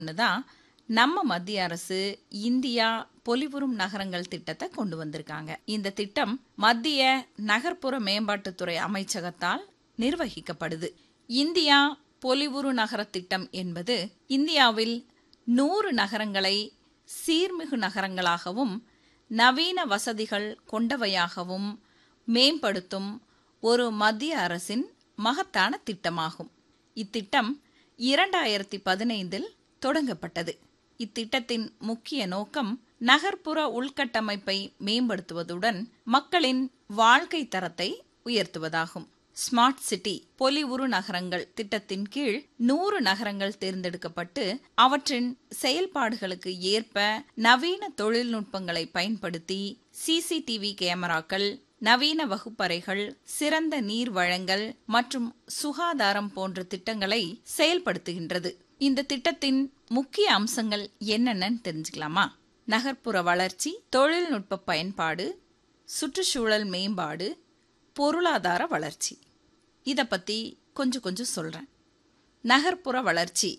தான் நம்ம மத்திய அரசு இந்தியா பொலிவுறும் நகரங்கள் திட்டத்தை கொண்டு வந்திருக்காங்க இந்த திட்டம் மத்திய நகர்ப்புற மேம்பாட்டுத்துறை அமைச்சகத்தால் நிர்வகிக்கப்படுது இந்தியா பொலிவுறு நகர திட்டம் என்பது இந்தியாவில் நூறு நகரங்களை சீர்மிகு நகரங்களாகவும் நவீன வசதிகள் கொண்டவையாகவும் மேம்படுத்தும் ஒரு மத்திய அரசின் மகத்தான திட்டமாகும் இத்திட்டம் இரண்டாயிரத்தி பதினைந்தில் தொடங்கப்பட்டது இத்திட்டத்தின் முக்கிய நோக்கம் நகர்ப்புற உள்கட்டமைப்பை மேம்படுத்துவதுடன் மக்களின் வாழ்க்கை தரத்தை உயர்த்துவதாகும் ஸ்மார்ட் சிட்டி பொலிவுறு நகரங்கள் திட்டத்தின் கீழ் நூறு நகரங்கள் தேர்ந்தெடுக்கப்பட்டு அவற்றின் செயல்பாடுகளுக்கு ஏற்ப நவீன தொழில்நுட்பங்களை பயன்படுத்தி சிசிடிவி கேமராக்கள் நவீன வகுப்பறைகள் சிறந்த நீர் வழங்கல் மற்றும் சுகாதாரம் போன்ற திட்டங்களை செயல்படுத்துகின்றது இந்த திட்டத்தின் முக்கிய அம்சங்கள் என்னென்னு தெரிஞ்சுக்கலாமா நகர்ப்புற வளர்ச்சி தொழில்நுட்ப பயன்பாடு சுற்றுச்சூழல் மேம்பாடு பொருளாதார வளர்ச்சி இதை பற்றி கொஞ்சம் கொஞ்சம் சொல்கிறேன் நகர்ப்புற வளர்ச்சி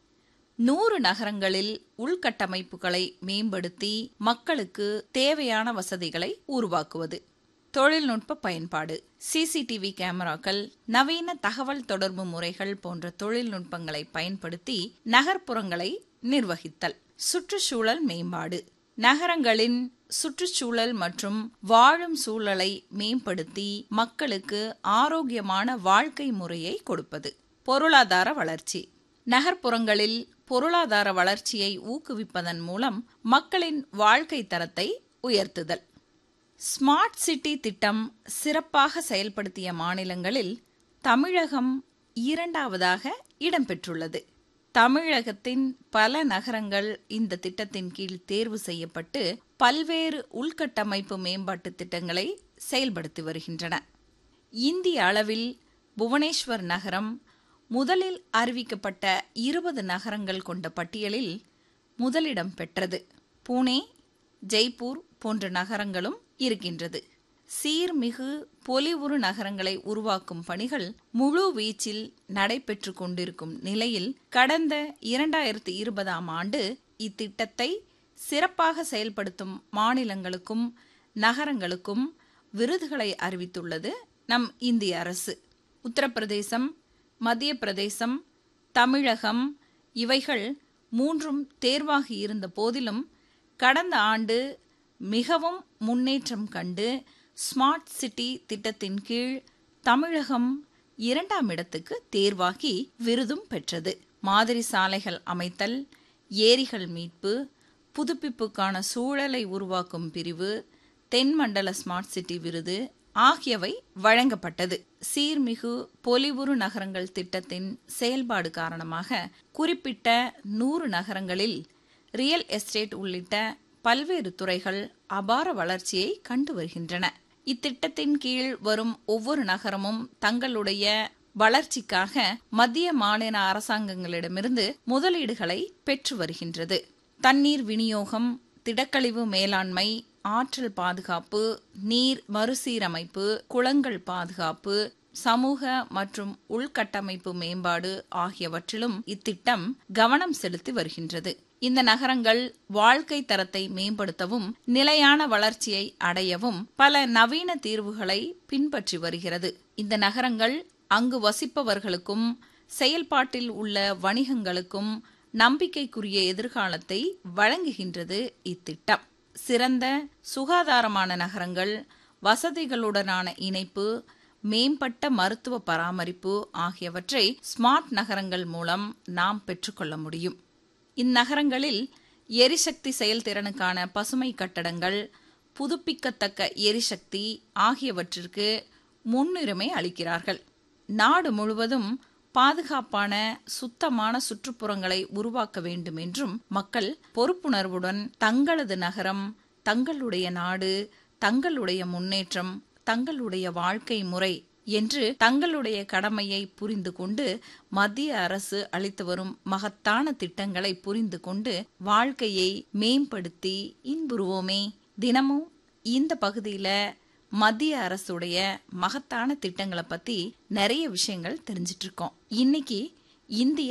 நூறு நகரங்களில் உள்கட்டமைப்புகளை மேம்படுத்தி மக்களுக்கு தேவையான வசதிகளை உருவாக்குவது தொழில்நுட்ப பயன்பாடு சிசிடிவி கேமராக்கள் நவீன தகவல் தொடர்பு முறைகள் போன்ற தொழில்நுட்பங்களை பயன்படுத்தி நகர்ப்புறங்களை நிர்வகித்தல் சுற்றுச்சூழல் மேம்பாடு நகரங்களின் சுற்றுச்சூழல் மற்றும் வாழும் சூழலை மேம்படுத்தி மக்களுக்கு ஆரோக்கியமான வாழ்க்கை முறையை கொடுப்பது பொருளாதார வளர்ச்சி நகர்ப்புறங்களில் பொருளாதார வளர்ச்சியை ஊக்குவிப்பதன் மூலம் மக்களின் வாழ்க்கை தரத்தை உயர்த்துதல் ஸ்மார்ட் சிட்டி திட்டம் சிறப்பாக செயல்படுத்திய மாநிலங்களில் தமிழகம் இரண்டாவதாக இடம்பெற்றுள்ளது தமிழகத்தின் பல நகரங்கள் இந்த திட்டத்தின் கீழ் தேர்வு செய்யப்பட்டு பல்வேறு உள்கட்டமைப்பு மேம்பாட்டு திட்டங்களை செயல்படுத்தி வருகின்றன இந்திய அளவில் புவனேஸ்வர் நகரம் முதலில் அறிவிக்கப்பட்ட இருபது நகரங்கள் கொண்ட பட்டியலில் முதலிடம் பெற்றது பூனே ஜெய்ப்பூர் போன்ற நகரங்களும் இருக்கின்றது சீர்மிகு பொலிவுறு நகரங்களை உருவாக்கும் பணிகள் முழு வீச்சில் நடைபெற்று கொண்டிருக்கும் நிலையில் கடந்த இரண்டாயிரத்தி இருபதாம் ஆண்டு இத்திட்டத்தை சிறப்பாக செயல்படுத்தும் மாநிலங்களுக்கும் நகரங்களுக்கும் விருதுகளை அறிவித்துள்ளது நம் இந்திய அரசு உத்தரப்பிரதேசம் மத்திய பிரதேசம் தமிழகம் இவைகள் மூன்றும் தேர்வாகி இருந்த போதிலும் கடந்த ஆண்டு மிகவும் முன்னேற்றம் கண்டு ஸ்மார்ட் சிட்டி திட்டத்தின் கீழ் தமிழகம் இரண்டாம் இடத்துக்கு தேர்வாகி விருதும் பெற்றது மாதிரி சாலைகள் அமைத்தல் ஏரிகள் மீட்பு புதுப்பிப்புக்கான சூழலை உருவாக்கும் பிரிவு தென்மண்டல ஸ்மார்ட் சிட்டி விருது ஆகியவை வழங்கப்பட்டது சீர்மிகு பொலிவுறு நகரங்கள் திட்டத்தின் செயல்பாடு காரணமாக குறிப்பிட்ட நூறு நகரங்களில் ரியல் எஸ்டேட் உள்ளிட்ட பல்வேறு துறைகள் அபார வளர்ச்சியை கண்டு வருகின்றன இத்திட்டத்தின் கீழ் வரும் ஒவ்வொரு நகரமும் தங்களுடைய வளர்ச்சிக்காக மத்திய மாநில அரசாங்கங்களிடமிருந்து முதலீடுகளை பெற்று வருகின்றது தண்ணீர் விநியோகம் திடக்கழிவு மேலாண்மை ஆற்றல் பாதுகாப்பு நீர் மறுசீரமைப்பு குளங்கள் பாதுகாப்பு சமூக மற்றும் உள்கட்டமைப்பு மேம்பாடு ஆகியவற்றிலும் இத்திட்டம் கவனம் செலுத்தி வருகின்றது இந்த நகரங்கள் வாழ்க்கை தரத்தை மேம்படுத்தவும் நிலையான வளர்ச்சியை அடையவும் பல நவீன தீர்வுகளை பின்பற்றி வருகிறது இந்த நகரங்கள் அங்கு வசிப்பவர்களுக்கும் செயல்பாட்டில் உள்ள வணிகங்களுக்கும் நம்பிக்கைக்குரிய எதிர்காலத்தை வழங்குகின்றது இத்திட்டம் சிறந்த சுகாதாரமான நகரங்கள் வசதிகளுடனான இணைப்பு மேம்பட்ட மருத்துவ பராமரிப்பு ஆகியவற்றை ஸ்மார்ட் நகரங்கள் மூலம் நாம் பெற்றுக்கொள்ள முடியும் இந்நகரங்களில் எரிசக்தி செயல்திறனுக்கான பசுமை கட்டடங்கள் புதுப்பிக்கத்தக்க எரிசக்தி ஆகியவற்றிற்கு முன்னுரிமை அளிக்கிறார்கள் நாடு முழுவதும் பாதுகாப்பான சுத்தமான சுற்றுப்புறங்களை உருவாக்க வேண்டும் என்றும் மக்கள் பொறுப்புணர்வுடன் தங்களது நகரம் தங்களுடைய நாடு தங்களுடைய முன்னேற்றம் தங்களுடைய வாழ்க்கை முறை என்று தங்களுடைய கடமையை புரிந்து கொண்டு மத்திய அரசு அளித்து வரும் மகத்தான திட்டங்களை புரிந்து கொண்டு வாழ்க்கையை மேம்படுத்தி இன்புறுவோமே தினமும் இந்த பகுதியில மத்திய அரசுடைய மகத்தான திட்டங்களை பத்தி நிறைய விஷயங்கள் தெரிஞ்சிட்டு இருக்கோம் இன்னைக்கு இந்தியா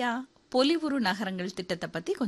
பொலிவுறு நகரங்கள் திட்டத்தை பத்தி கொஞ்சம்